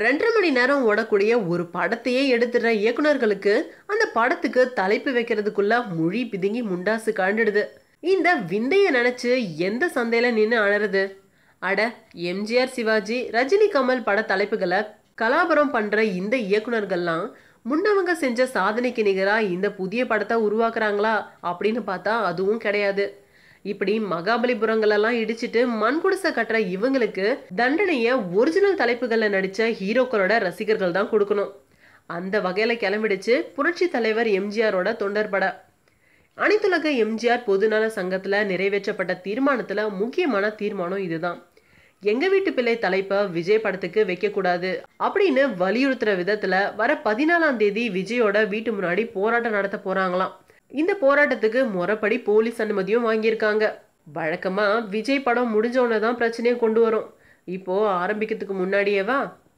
ரெண்டரை மணி நேரம் ஓடக்கூடிய ஒரு படத்தையே எடுத்துடுற இயக்குனர்களுக்கு அந்த படத்துக்கு தலைப்பு வைக்கிறதுக்குள்ள மொழி பிதுங்கி முண்டாசு கண்டுடுது இந்த விந்தைய நினைச்சு எந்த சந்தையில நின்று அழறது அட எம்ஜிஆர் சிவாஜி ரஜினி கமல் பட தலைப்புகளை கலாபரம் பண்ற இந்த இயக்குனர்கள்லாம் முன்னவங்க செஞ்ச சாதனைக்கு நிகரா இந்த புதிய படத்தை உருவாக்குறாங்களா அப்படின்னு பார்த்தா அதுவும் கிடையாது இப்படி மகாபலிபுரங்களெல்லாம் இடிச்சிட்டு மண் குடிசை கட்டுற இவங்களுக்கு தண்டனைய ஒரிஜினல் தலைப்புகள்ல நடிச்ச ஹீரோக்களோட ரசிகர்கள் தான் கொடுக்கணும் அந்த வகையில கிளம்பிடுச்சு புரட்சி தலைவர் எம்ஜிஆரோட தொண்டர் பட அனைத்துலக எம்ஜிஆர் பொதுநல சங்கத்துல நிறைவேற்றப்பட்ட தீர்மானத்துல முக்கியமான தீர்மானம் இதுதான் எங்க வீட்டு பிள்ளை தலைப்பை விஜய் படத்துக்கு வைக்க கூடாது அப்படின்னு வலியுறுத்துற விதத்துல வர பதினாலாம் தேதி விஜயோட வீட்டு முன்னாடி போராட்டம் நடத்த போறாங்களாம் இந்த போராட்டத்துக்கு முறைப்படி போலீஸ் அனுமதியும் வாங்கியிருக்காங்க வழக்கமா விஜய் படம் முடிஞ்ச உடனே தான் பிரச்சனையை கொண்டு வரும் இப்போ ஆரம்பிக்கிறதுக்கு முன்னாடியேவா